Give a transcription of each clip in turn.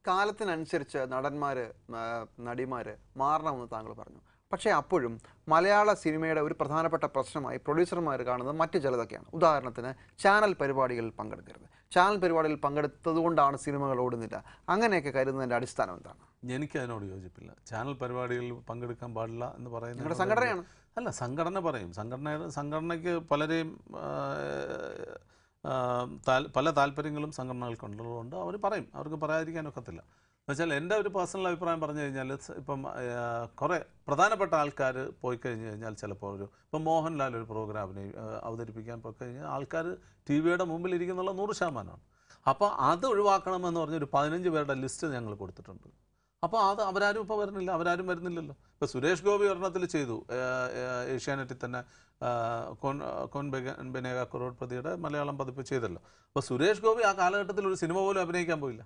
കാലത്തിനനുസരിച്ച് നടന്മാർ നടിമാർ മാറണമെന്ന് താങ്കൾ പറഞ്ഞു പക്ഷേ അപ്പോഴും മലയാള സിനിമയുടെ ഒരു പ്രധാനപ്പെട്ട പ്രശ്നമായി പ്രൊഡ്യൂസർമാർ കാണുന്നത് മറ്റു ചിലതൊക്കെയാണ് ഉദാഹരണത്തിന് ചാനൽ പരിപാടികളിൽ പങ്കെടുക്കരുത് ചാനൽ പരിപാടിയിൽ പങ്കെടുത്തതുകൊണ്ടാണ് സിനിമകൾ ഓടുന്നില്ല അങ്ങനെയൊക്കെ കരുതുന്നതിൻ്റെ അടിസ്ഥാനം എന്താണ് എനിക്ക് അതിനോട് യോജിപ്പില്ല ചാനൽ പരിപാടികളിൽ പങ്കെടുക്കാൻ പാടില്ല എന്ന് പറയുന്നത് നിങ്ങളുടെ സംഘടനയാണ് അല്ല സംഘടന പറയും സംഘടന സംഘടനയ്ക്ക് പലരെയും ആ, ആ, താൽ- പല താല്പര്യങ്ങളും സംഘടനകൾക്കുള്ളതുകൊണ്ട് അവർ പറയും അവർക്ക് പറയാതിരിക്കാൻ ഒക്കത്തില്ല എന്നുവെച്ചാൽ എൻ്റെ ഒരു പേഴ്സണൽ അഭിപ്രായം പറഞ്ഞു കഴിഞ്ഞാൽ സ് ഇപ്പം ആ, കുറേ പ്രധാനപ്പെട്ട ആൾക്കാർ പോയി കഴിഞ്ഞ് കഴിഞ്ഞാൽ ചിലപ്പോൾ ഒരു ഇപ്പം മോഹൻലാൽ ഒരു പ്രോഗ്രാമിനെ അവതരിപ്പിക്കാൻ പോയി കഴിഞ്ഞാൽ ആൾക്കാർ ടി വിയുടെ മുമ്പിൽ ഇരിക്കുന്നുള്ള നൂറ് ശതമാനമാണ് അപ്പോൾ അത് ഒഴിവാക്കണമെന്ന് പറഞ്ഞൊരു പതിനഞ്ച് പേരുടെ ലിസ്റ്റ് ഞങ്ങൾ കൊടുത്തിട്ടുണ്ട് അപ്പോൾ അത് അവരാരും ഇപ്പോൾ വരുന്നില്ല അവരാരും വരുന്നില്ലല്ലോ ഇപ്പോൾ സുരേഷ് ഗോപി ഒരെണ്ണത്തിൽ ചെയ്തു ഏഹ് ഏഹ് ഏഷ്യാനെറ്റിൽ തന്നെ ആഹ് കോൻ കോൻ ബെഗ- ബെനേഗ കറോഡ്പതിയുടെ മലയാളം പതിപ്പ് ചെയ്തല്ലോ അപ്പോൾ സുരേഷ് ഗോപി ആ കാലഘട്ടത്തിൽ ഒരു സിനിമ പോലും അഭിനയിക്കാൻ പോയില്ല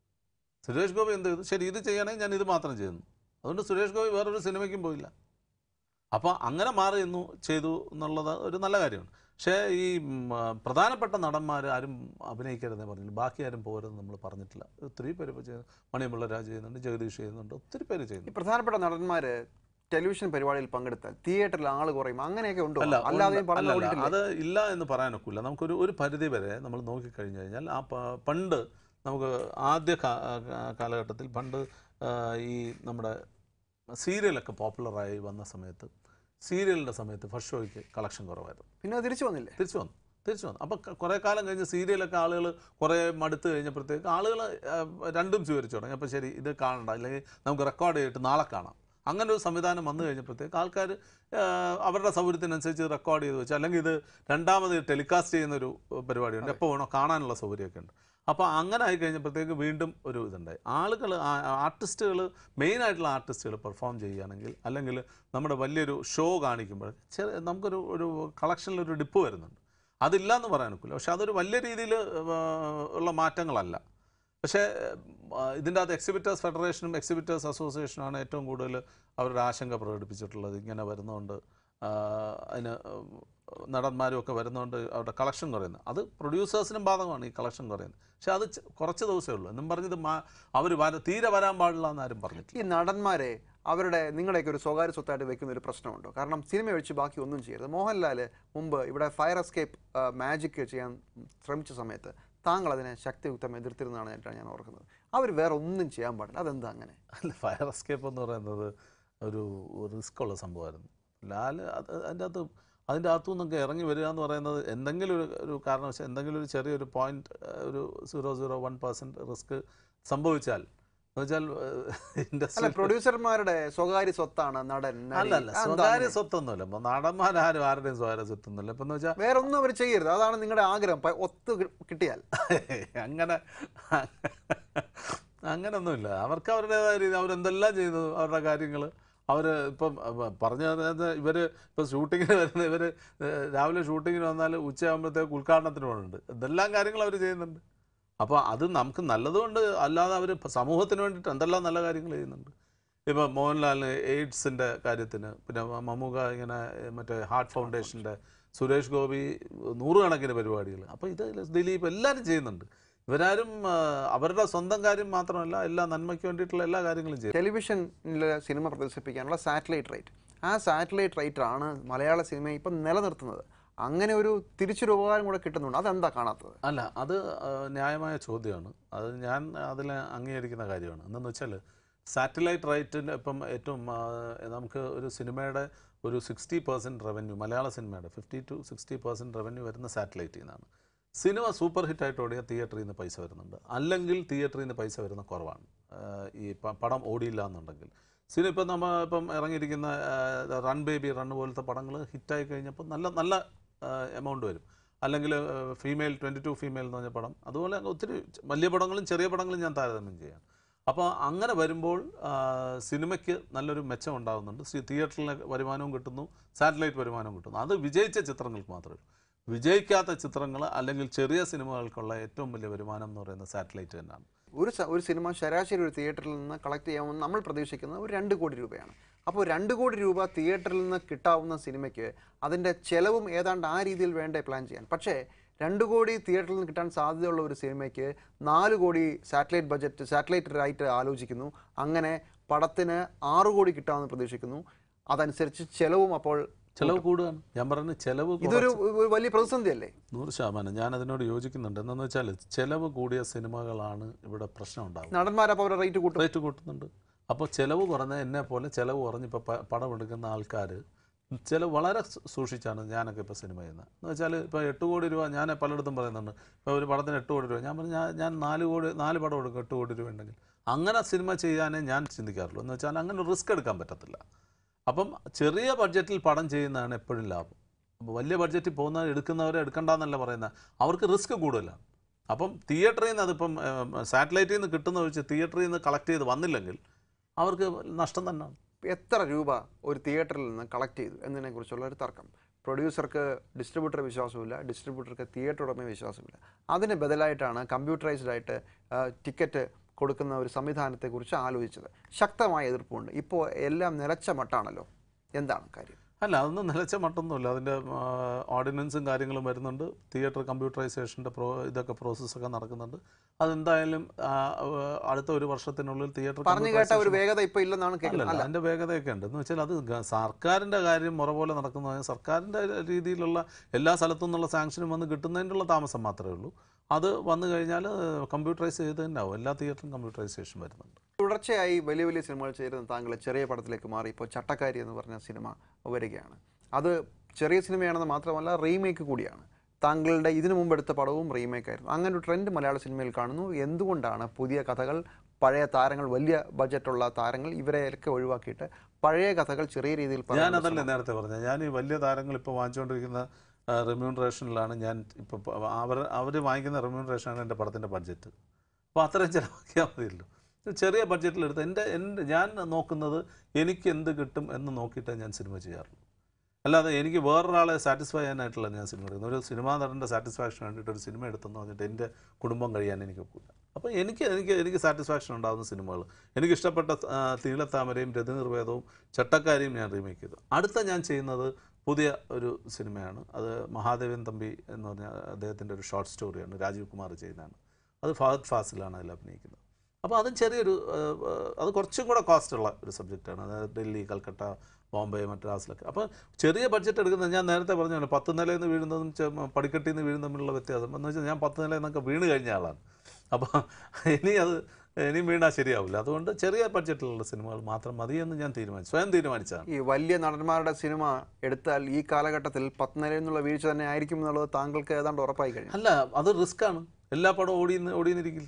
സുരേഷ് ഗോപി എന്ത് ചെയ്തു ശരി ഇത് ചെയ്യണമെങ്കിൽ ഞാൻ ഇത് മാത്രം ചെയ്യുന്നു അതുകൊണ്ട് സുരേഷ് ഗോപി വേറൊരു സിനിമയ്ക്കും പോയില്ല അപ്പോൾ അങ്ങനെ മാറി നിന്നു ചെയ്തു എന്നുള്ളത് ഒരു നല്ല കാര്യമാണ് പക്ഷേ ഈ ഉം, ആ, പ്രധാനപ്പെട്ട നടന്മാർ ആരും അഭിനയിക്കരുതെന്ന് പറഞ്ഞില്ല ബാക്കി ആരും പോരെന്ന് നമ്മൾ പറഞ്ഞിട്ടില്ല ഒത്തിരി പേര് ഇപ്പോൾ ചെയ്യുന്നു മണിമുള്ള രാജ് ചെയ്യുന്നുണ്ട് ജഗദീഷ് ചെയ്യുന്നുണ്ട് ഒത്തിരി പേര് ഈ ചെയ്യുന്നു പ്രധാനപ്പെട്ട നടന്മാർ ടെലിവിഷൻ പരിപാടിയിൽ പങ്കെടുത്താൽ തിയേറ്ററിൽ ആൾ കുറയും അങ്ങനെയൊക്കെ ഉണ്ടോ അല്ല അല്ലാതെയും ഉണ്ട്. പടം അല്ലല്ല, ഓടിയിട്ടില്ലേ? അത് ഇല്ല എന്ന് പറയാനൊക്കില്ല നമുക്കൊരു ഒരു പരിധി വരെ നമ്മൾ നോക്കിക്കഴിഞ്ഞു കഴിഞ്ഞാൽ ആ പ- പണ്ട് നമുക്ക് ആദ്യ കാ- കാ- കാലഘട്ടത്തിൽ പണ്ട് ആ, ഈ നമ്മുടെ സീരിയലൊക്കെ പോപ്പുലറായി വന്ന സമയത്ത് സീരിയലിൻ്റെ സമയത്ത് ഫസ്റ്റ് ഷോയ്ക്ക് കളക്ഷൻ കുറവായിരുന്നു പിന്നെ അത് തിരിച്ചു വന്നില്ലേ തിരിച്ചു വന്നു തിരിച്ചു വന്നു അപ്പോൾ കുറേ കാലം കഴിഞ്ഞ് സീരിയലൊക്കെ ആളുകൾ കുറേ മടുത്ത് കഴിഞ്ഞപ്പോഴത്തേക്ക് ആളുകൾ രണ്ടും സ്വീകരിച്ചു തുടങ്ങി അപ്പോൾ ശരി ഇത് കാണണ്ട അല്ലെങ്കിൽ നമുക്ക് റെക്കോർഡ് ചെയ്തിട്ട് നാളെ കാണാം അങ്ങനെ ഒരു സംവിധാനം വന്നു കഴിഞ്ഞപ്പോഴത്തേക്ക് ആൾക്കാർ അവരുടെ സൗകര്യത്തിനനുസരിച്ച് റെക്കോർഡ് ചെയ്ത് വെച്ച് അല്ലെങ്കിൽ ഇത് രണ്ടാമത് ടെലികാസ്റ്റ് ചെയ്യുന്നൊരു പരിപാടിയുണ്ട് എപ്പോൾ വേണോ കാണാനുള്ള സൗകര്യമൊക്കെ ഉണ്ട് അപ്പോൾ അങ്ങനെ ആയി കഴിഞ്ഞപ്പോഴത്തേക്ക് വീണ്ടും ഒരു ഇതുണ്ടായി ആളുകൾ ആർട്ടിസ്റ്റുകൾ മെയിനായിട്ടുള്ള ആർട്ടിസ്റ്റുകൾ പെർഫോം ചെയ്യുകയാണെങ്കിൽ അല്ലെങ്കിൽ നമ്മുടെ വലിയൊരു ഷോ കാണിക്കുമ്പോൾ ചെറിയ നമുക്കൊരു ഒരു കളക്ഷനിലൊരു ഡിപ്പ് വരുന്നുണ്ട് അതില്ല എന്ന് പറയാൻ ഒക്കില്ല പക്ഷെ അതൊരു വലിയ രീതിയിൽ ഉള്ള മാറ്റങ്ങളല്ല പക്ഷേ ആ, ഇതിൻ്റെ അകത്ത് എക്സിബിറ്റേഴ്സ് ഫെഡറേഷനും എക്സിബിറ്റേഴ്സ് അസോസിയേഷനുമാണ് ഏറ്റവും കൂടുതൽ അവരുടെ ആശങ്ക പ്രകടിപ്പിച്ചിട്ടുള്ളത് ഇങ്ങനെ വരുന്നതുകൊണ്ട് ആ, അതിന് നടന്മാരും ഒക്കെ വരുന്നതുകൊണ്ട് അവരുടെ കളക്ഷൻ കുറയുന്നത് അത് പ്രൊഡ്യൂസേഴ്സിനും ബാധകമാണ് ഈ കളക്ഷൻ കുറയുന്നത് പക്ഷേ അത് ചെ- കുറച്ച് ദിവസമേ ഉള്ളൂ എന്നും പറഞ്ഞത് അവർ വര തീരെ വരാൻ പാടില്ല എന്ന് ആരും പറഞ്ഞിട്ടില്ല ഈ നടന്മാരെ അവരുടെ നിങ്ങളുടെയൊക്കെ ഒരു സ്വകാര്യ സ്വത്തായിട്ട് വെക്കുന്ന ഒരു പ്രശ്നമുണ്ടോ കാരണം സിനിമ ഒഴിച്ച് ബാക്കി ഒന്നും ചെയ്യരുത് മോഹൻലാൽ മുമ്പ് ഇവിടെ ഫയർ എസ്കേപ്പ് മാജിക് ചെയ്യാൻ ശ്രമിച്ച സമയത്ത് താങ്കൾ അതിനെ ശക്തിയുക്തം എതിർത്തിരുന്നതാണ് ഞാൻ ഓർക്കുന്നത് അവർ വേറെ ഒന്നും ചെയ്യാൻ പാടില്ല അതെന്താ അങ്ങനെ അല്ല ഫയർ എസ്കേപ്പ് എന്ന് പറയുന്നത് ഒരു റിസ്ക് ഉള്ള സംഭവമായിരുന്നു ലാൽ അത് അതിൻ്റെ അകത്ത് അതിൻ്റെ അകത്തു നിന്നൊക്കെ ഇറങ്ങി വരിക എന്ന് പറയുന്നത് എന്തെങ്കിലും ഒരു ഒരു കാരണവശാൽ എന്തെങ്കിലും ഒരു ചെറിയൊരു പോയിന്റ് ഒരു zero zero one percent risk സംഭവിച്ചാൽ എന്ന് വെച്ചാൽ അല്ല ഇൻഡസ്ട്രി പ്രൊഡ്യൂസർമാരുടെ സ്വകാര്യ സ്വത്താണ് നടൻ നടി. അല്ലല്ല അതെന്താ സ്വകാര്യ അങ്ങനെ? സ്വത്തൊന്നുമില്ല ഇപ്പം നടന്മാരാരും ആരുടെയും സ്വകാര്യ സ്വത്തൊന്നുമില്ല ഇപ്പം എന്ന് വെച്ചാൽ വേറെ ഒന്നും അവർ ചെയ്യരുത് അതാണ് നിങ്ങളുടെ ആഗ്രഹം പ- ഒത്തു കി- കിട്ടിയാൽ അങ്ങനെ അങ്ങനൊന്നുമില്ല അവർക്ക് അവരുടേതായ രീതി അവരെന്തെല്ലാം ചെയ്യുന്നു അവരുടെ കാര്യങ്ങൾ അവർ ഇപ്പം അഹ് പറഞ്ഞു തന്നത് ഇവർ ഇപ്പം ഷൂട്ടിങ്ങിന് വരുന്ന ഇവർ രാവിലെ ഷൂട്ടിങ്ങിന് വന്നാൽ ഉച്ചയാകുമ്പോഴത്തേക്ക് ഉദ്ഘാടനത്തിന് പോകുന്നുണ്ട് എന്തെല്ലാം കാര്യങ്ങൾ അവർ ചെയ്യുന്നുണ്ട് അപ്പോൾ അത് നമുക്ക് നല്ലതുകൊണ്ട് അല്ലാതെ അവർ സമൂഹത്തിന് വേണ്ടിയിട്ട് എന്തെല്ലാം നല്ല കാര്യങ്ങൾ ചെയ്യുന്നുണ്ട് ഇപ്പം മോഹൻലാലിന് എയ്ഡ്സിൻ്റെ കാര്യത്തിന് പിന്നെ മമ്മൂക്ക ഇങ്ങനെ ഏഹ്, മറ്റേ ഹാർട്ട് ഫൗണ്ടേഷൻ്റെ സുരേഷ് ഗോപി നൂറുകണക്കിന് പരിപാടികൾ അപ്പോൾ ഇത് ദിലീപ് എല്ലാവരും ചെയ്യുന്നുണ്ട് ഇവരാരും ആ, അവരുടെ സ്വന്തം കാര്യം മാത്രമല്ല എല്ലാ നന്മയ്ക്ക് വേണ്ടിയിട്ടുള്ള എല്ലാ കാര്യങ്ങളും ചെയ്യും ടെലിവിഷനിൽ സിനിമ പ്രദർശിപ്പിക്കാനുള്ള സാറ്റലൈറ്റ് റൈറ്റ് ആ സാറ്റലൈറ്റ് റൈറ്റ് ആണ് മലയാള സിനിമയെ ഇപ്പം നിലനിർത്തുന്നത് അങ്ങനെ ഒരു തിരിച്ചൊരു ഉപകാരം കൂടെ കിട്ടുന്നുണ്ട് അതെന്താ കാണാത്തത് അല്ല അത് ആ, ന്യായമായ ചോദ്യമാണ് അത് ഞാൻ അതിൽ അംഗീകരിക്കുന്ന കാര്യമാണ് എന്തെന്ന് വെച്ചാൽ സാറ്റലൈറ്റ് റൈറ്റിന് ഇപ്പം ഏറ്റവും ആ, നമുക്ക് ഒരു സിനിമയുടെ ഒരു സിക്സ്റ്റി പെർസെൻറ്റ് റവന്യൂ മലയാള സിനിമയുടെ fifty to sixty percent revenue വരുന്ന സാറ്റലൈറ്റിൽ നിന്നാണ് സിനിമ സൂപ്പർ ഹിറ്റായിട്ട് ഓടിയാൽ തിയേറ്ററിൽ നിന്ന് പൈസ വരുന്നുണ്ട് അല്ലെങ്കിൽ തിയേറ്ററിൽ നിന്ന് പൈസ വരുന്ന കുറവാണ് ആ, ഈ പ- പടം ഓടിയില്ല എന്നുണ്ടെങ്കിൽ സിനിമ ഇപ്പം നമ്മൾ ഇപ്പം ഇറങ്ങിയിരിക്കുന്ന ആ, റൺ ബേബി റൺ പോലത്തെ പടങ്ങൾ ഹിറ്റായി കഴിഞ്ഞപ്പോൾ നല്ല നല്ല എമൗണ്ട് വരും അല്ലെങ്കിൽ ഫീമെയിൽ ട്വൻറ്റി ടു ഫീമെയിൽ എന്ന് പറഞ്ഞ പടം അതുപോലെ ഒത്തിരി വലിയ പടങ്ങളും ചെറിയ പടങ്ങളും ഞാൻ താരതമ്യം ചെയ്യാം അപ്പോൾ അങ്ങനെ വരുമ്പോൾ ആ, സിനിമയ്ക്ക് നല്ലൊരു മെച്ചം ഉണ്ടാകുന്നുണ്ട് സി- തിയേറ്ററിലെ വരുമാനവും കിട്ടുന്നു സാറ്റലൈറ്റ് വരുമാനവും കിട്ടുന്നു അത് വിജയിച്ച ചിത്രങ്ങൾക്ക് മാത്രമേ ഉള്ളൂ വിജയിക്കാത്ത ചിത്രങ്ങൾ അല്ലെങ്കിൽ ചെറിയ സിനിമകൾക്കുള്ള ഏറ്റവും വലിയ വരുമാനം എന്ന് പറയുന്നത് സാറ്റലൈറ്റ് തന്നെയാണ് ഒരു സ- ഒരു സിനിമ ശരാശരി ഒരു തിയേറ്ററിൽ നിന്ന് കളക്ട് ചെയ്യാമെന്ന് നമ്മൾ പ്രതീക്ഷിക്കുന്നത് ഒരു രണ്ട് കോടി രൂപയാണ് അപ്പോൾ രണ്ട് കോടി രൂപ തിയേറ്ററിൽ നിന്ന് കിട്ടാവുന്ന സിനിമയ്ക്ക് അതിൻ്റെ ചെലവും ഏതാണ്ട് ആ രീതിയിൽ വേണ്ടേ പ്ലാൻ ചെയ്യാൻ പക്ഷേ രണ്ട് കോടി തിയേറ്ററിൽ നിന്ന് കിട്ടാൻ സാധ്യതയുള്ള ഒരു സിനിമയ്ക്ക് നാല് കോടി സാറ്റലൈറ്റ് ബഡ്ജറ്റ് സാറ്റലൈറ്റ് ആയിട്ട് ആലോചിക്കുന്നു അങ്ങനെ പടത്തിന് ആറ് കോടി കിട്ടാമെന്ന് പ്രതീക്ഷിക്കുന്നു അതനുസരിച്ച് ചെലവും അപ്പോൾ ചെലവ് കൂടുകയാണ് ഞാൻ പറയുന്നത് ചെലവ് ഇതൊരു ഒരു വലിയ പ്രതിസന്ധിയല്ലേ നൂറ് ശതമാനം ഞാൻ അതിനോട് യോജിക്കുന്നുണ്ട് എന്താണെന്ന് വെച്ചാൽ ചെലവ് കൂടിയ സിനിമകളാണ് ഇവിടെ പ്രശ്നം ഉണ്ടാകുന്നത് നടന്മാരപ്പോൾ അവരുടെ റേറ്റ് കൂട്ടും റേറ്റ് കൂട്ടുന്നുണ്ട് അപ്പോൾ ചിലവ് കുറഞ്ഞ എന്നെ പോലെ ചിലവ് കുറഞ്ഞ് ഇപ്പോൾ പടം എടുക്കുന്ന ആൾക്കാർ ചില വളരെ സൂ- സൂക്ഷിച്ചാണ് ഞാനൊക്കെ ഇപ്പോൾ സിനിമ ചെയ്യുന്നത് എന്ന് വെച്ചാൽ ഇപ്പോൾ എട്ട് കോടി രൂപ ഞാൻ പലയിടത്തും പറയുന്നുണ്ട് ഇപ്പോൾ ഒരു പടത്തിന് എട്ട് കോടി രൂപ ഞാൻ പറഞ്ഞു ഞാൻ ഞാൻ നാല് കോടി നാല് പടം എടുക്കും എട്ട് കോടി രൂപ ഉണ്ടെങ്കിൽ അങ്ങനെ സിനിമ ചെയ്യാനേ ഞാൻ ചിന്തിക്കാറുള്ളൂ എന്ന് വെച്ചാൽ അങ്ങനെ റിസ്ക് എടുക്കാൻ പറ്റത്തില്ല അപ്പം ചെറിയ ബഡ്ജറ്റിൽ പടം ചെയ്യുന്നതാണ് എപ്പോഴും ലാഭം അപ്പോൾ വലിയ ബഡ്ജറ്റിൽ പോകുന്ന എടുക്കുന്നവരെ എടുക്കണ്ടെന്നല്ല പറയുന്നത് അവർക്ക് റിസ്ക് കൂടുതലാണ് അപ്പം തിയേറ്ററിൽ നിന്ന് അതിപ്പം സാറ്റലൈറ്റിൽ നിന്ന് കിട്ടുന്ന വെച്ച് തിയേറ്ററിൽ നിന്ന് കളക്ട് ചെയ്ത് വന്നില്ലെങ്കിൽ അവർക്ക് നഷ്ടം തന്നെയാണ് എത്ര രൂപ ഒരു തിയേറ്ററിൽ നിന്ന് കളക്ട് ചെയ്തു എന്നതിനെ കുറിച്ചുള്ള ഒരു തർക്കം പ്രൊഡ്യൂസർക്ക് ഡിസ്ട്രിബ്യൂട്ടറെ വിശ്വാസമില്ല ഡിസ്ട്രിബ്യൂട്ടർക്ക് തിയേറ്റർ ഉടമയെ വിശ്വാസമില്ല അതിന് ബദലായിട്ടാണ് കമ്പ്യൂട്ടറൈസ്ഡ് ആയിട്ട് ടിക്കറ്റ് കൊടുക്കുന്ന ഒരു സംവിധാനത്തെക്കുറിച്ച് ആലോചിച്ചത് ശക്തമായ എതിർപ്പുണ്ട് ഇപ്പോൾ എല്ലാം നിലച്ച മട്ടാണല്ലോ എന്താണ് കാര്യം അല്ല അതൊന്നും നിലച്ച മട്ടൊന്നുമില്ല അതിൻ്റെ ഓർഡിനൻസും കാര്യങ്ങളും വരുന്നുണ്ട് തിയേറ്റർ കമ്പ്യൂട്ടറൈസേഷൻ്റെ പ്രോ ഇതൊക്കെ പ്രോസസ്സൊക്കെ നടക്കുന്നുണ്ട് അതെന്തായാലും ആ, ആ, അടുത്ത ഒരു വർഷത്തിനുള്ളിൽ തിയേറ്റർ പറഞ്ഞു കേട്ട ഒരു വേഗത ഇപ്പോൾ ഇല്ലെന്നാണ് കേൾക്കുന്നത് അല്ലല്ല അല്ല അതിൻ്റെ വേഗതയൊക്കെ ഉണ്ട് എന്ന് വെച്ചാൽ അത് ഗ- സർക്കാരിൻ്റെ കാര്യം മുറ പോലെ നടക്കുന്ന സർക്കാരിൻ്റെ രീതിയിലുള്ള എല്ലാ സ്ഥലത്തു നിന്നുള്ള സാങ്ഷനും വന്ന് കിട്ടുന്നതിനുള്ള താമസം മാത്രമേ ഉള്ളൂ അത് വന്നു കഴിഞ്ഞാൽ കമ്പ്യൂട്ടറൈസ് ചെയ്ത് തന്നെ ആവും എല്ലാ തിയേറ്ററും കമ്പ്യൂട്ടറൈസേഷൻ വരുന്നുണ്ട് തുടർച്ചയായി വലിയ വലിയ സിനിമകൾ ചേരുന്ന താങ്കൾ ചെറിയ പടത്തിലേക്ക് മാറി ഇപ്പോൾ ചട്ടക്കാരി എന്ന് പറഞ്ഞ സിനിമ വരികയാണ് അത് ചെറിയ സിനിമയാണെന്ന് മാത്രമല്ല റീമേക്ക് കൂടിയാണ് താങ്കളുടെ ഇതിനു മുമ്പ് എടുത്ത പടവും റീമേക്ക് ആയിരുന്നു അങ്ങനെ ഒരു ട്രെൻഡ് മലയാള സിനിമയിൽ കാണുന്നു എന്തുകൊണ്ടാണ് പുതിയ കഥകൾ പഴയ താരങ്ങൾ വലിയ ബഡ്ജറ്റുള്ള താരങ്ങൾ ഇവരെയൊക്കെ ഒഴിവാക്കിയിട്ട് പഴയ കഥകൾ ചെറിയ രീതിയിൽ പറയാൻ ഞാൻ അതല്ലേ നേരത്തെ പറഞ്ഞത് ഞാൻ ഈ വലിയ താരങ്ങൾ ഇപ്പോൾ വാങ്ങിച്ചുകൊണ്ടിരിക്കുന്ന റെമ്യൂണറേഷനിലാണ് ഞാൻ ഇപ്പോൾ അവർ അവർ വാങ്ങിക്കുന്ന റെമ്യൂണറേഷനാണ് എൻ്റെ പടത്തിൻ്റെ ബഡ്ജറ്റ് അപ്പോൾ അത്രയും ചിലവാക്കിയാൽ മതിയല്ലോ ഇത് ചെറിയ ബഡ്ജറ്റിലെടുത്ത് എൻ്റെ എൻ്റെ ഞാൻ നോക്കുന്നത് എനിക്ക് എന്ത് കിട്ടും എന്ന് നോക്കിയിട്ടേ ഞാൻ സിനിമ ചെയ്യാറുള്ളൂ അല്ലാതെ എനിക്ക് വേറൊരാളെ സാറ്റിസ്ഫൈ ചെയ്യാനായിട്ടുള്ള ഞാൻ സിനിമ എടുക്കുന്നത് ഒരു സിനിമാ നടൻ്റെ സാറ്റിസ്ഫാക്ഷൻ വേണ്ടിയിട്ട് ഒരു സിനിമ എടുത്തെന്ന് പറഞ്ഞിട്ട് എൻ്റെ കുടുംബം കഴിയാൻ എനിക്ക് ഒക്കില്ല അപ്പോൾ എനിക്ക് എനിക്ക് എനിക്ക് സാറ്റിസ്ഫാക്ഷൻ ഉണ്ടാകുന്ന സിനിമകൾ എനിക്ക് ഇഷ്ടപ്പെട്ട ആ, തീളത്താമരയും രതിനിർവേദവും ചട്ടക്കാരിയും ഞാൻ റീമേക്ക് ചെയ്തു അടുത്ത ഞാൻ ചെയ്യുന്നത് പുതിയ ഒരു സിനിമയാണ് അത് മഹാദേവൻ തമ്പി എന്ന് പറഞ്ഞ അദ്ദേഹത്തിൻ്റെ ഒരു ഷോർട്ട് സ്റ്റോറിയാണ് രാജീവ് കുമാർ ചെയ്യുന്നതാണ് അത് ഫഹദ് ഫാസിലാണ് അതിൽ അഭിനയിക്കുന്നത് അപ്പോൾ അതും ചെറിയൊരു ആ, ആ, അത് കുറച്ചും കൂടെ കോസ്റ്റ് ഉള്ള ഒരു സബ്ജക്റ്റാണ് അതായത് ഡൽഹി കൽക്കട്ട ബോംബെ മദ്രാസിലൊക്കെ അപ്പോൾ ചെറിയ ബഡ്ജറ്റ് എടുക്കുന്നത് ഞാൻ നേരത്തെ പറഞ്ഞല്ലോ പത്ത് നിലയിൽ നിന്ന് വീഴുന്നതും ചെ- പടിക്കെട്ടിൽ നിന്ന് വീഴുന്നതും തമ്മിലുള്ള വ്യത്യാസം എന്ന് വെച്ചാൽ ഞാൻ പത്ത് നിലയിൽ നിന്നൊക്കെ വീണ് കഴിഞ്ഞ ആളാണ് അപ്പോൾ ഇനി അത് ഇനി വീണാൽ ശരിയാവില്ല അതുകൊണ്ട് ചെറിയ ബഡ്ജറ്റിലുള്ള സിനിമകൾ മാത്രം മതിയെന്ന് ഞാൻ തീരുമാനിച്ചു സ്വയം തീരുമാനിച്ചതാണ് ഈ വലിയ നടന്മാരുടെ സിനിമ എടുത്താൽ ഈ കാലഘട്ടത്തിൽ പത്ത് നിലയിൽ നിന്നുള്ള വീഴ്ച തന്നെ ആയിരിക്കും എന്നുള്ളത് താങ്കൾക്ക് ഏതാണ്ട് ഉറപ്പായി കഴിഞ്ഞു അല്ല അത് റിസ്ക് ആണ് എല്ലാ പടവും ഓടി ഓടിയെന്നിരിക്കില്ല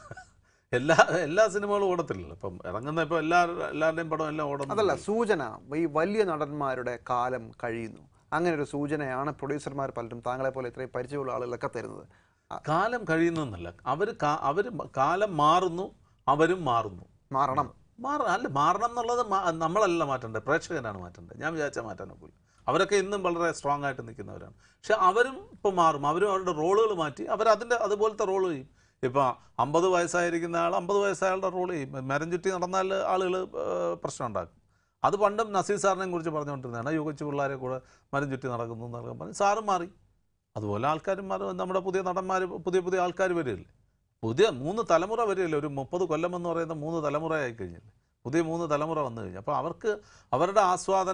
എല്ലാ എല്ലാ സിനിമകളും ഓടത്തില്ലല്ലോ ഇപ്പം ഇറങ്ങുന്ന ഇപ്പോൾ എല്ലാ എല്ലാവരുടെയും പടം എല്ലാം ഓടുന്നു അതല്ല സൂചന ഈ വലിയ നടന്മാരുടെ കാലം കഴിയുന്നു അങ്ങനെ ഒരു സൂചനയാണ് പ്രൊഡ്യൂസർമാർ പലരും താങ്കളെ പോലെ ഇത്രയും പരിചയമുള്ള ആളുകളൊക്കെ തരുന്നത് അ- കാലം കഴിയുന്നല്ല അവർ അവർ കാലം മാറുന്നു അവരും മാറുന്നു മാറണം മാറ അല്ല മാറണം എന്നുള്ളത് മാ- നമ്മളല്ല മാറ്റേണ്ടത് പ്രേക്ഷകനാണ് മാറ്റേണ്ടത് ഞാൻ വിചാരിച്ചാൽ മാറ്റാൻ ഒക്കില്ല അവരൊക്കെ ഇന്നും വളരെ സ്ട്രോങ് ആയിട്ട് നിൽക്കുന്നവരാണ് പക്ഷെ അവരും ഇപ്പോൾ മാറും അവരും അവരുടെ റോളുകൾ മാറ്റി അവർ അതിൻ്റെ അതുപോലത്തെ റോൾ ചെയ്യും ഇപ്പോൾ അമ്പത് വയസ്സായിരിക്കുന്ന ആൾ അമ്പത് വയസ്സായാളുടെ റോൾ ചെയ്യും മരം ചുറ്റി നടന്നാൽ ആളുകൾ പ്രശ്നം ഉണ്ടാക്കും അത് പണ്ടും നസീർ സാറിനെ കുറിച്ച് പറഞ്ഞുകൊണ്ടിരുന്നതാണ് യോ കൊച്ചു പിള്ളേരെ കൂടെ മരം ചുറ്റി നടക്കുന്നു എന്നൊക്കെ പറഞ്ഞ് സാറും മാറി അതുപോലെ ആൾക്കാരും മാറും നമ്മുടെ പുതിയ നടന്മാർ പുതിയ പുതിയ ആൾക്കാർ വരികയല്ലേ പുതിയ മൂന്ന് തലമുറ വരികയല്ലേ ഒരു മുപ്പത് കൊല്ലം എന്ന് പറയുന്ന മൂന്ന് തലമുറയായി കഴിഞ്ഞില്ലേ പുതിയ മൂന്ന് തലമുറ വന്നു കഴിഞ്ഞു അപ്പോൾ അവർക്ക് അവരുടെ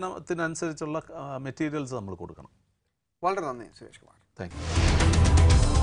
ആസ്വാദനത്തിനനുസരിച്ചുള്ള മെറ്റീരിയൽസ് നമ്മൾ കൊടുക്കണം വളരെ നന്ദി സുരേഷ് കുമാർ താങ്ക് യു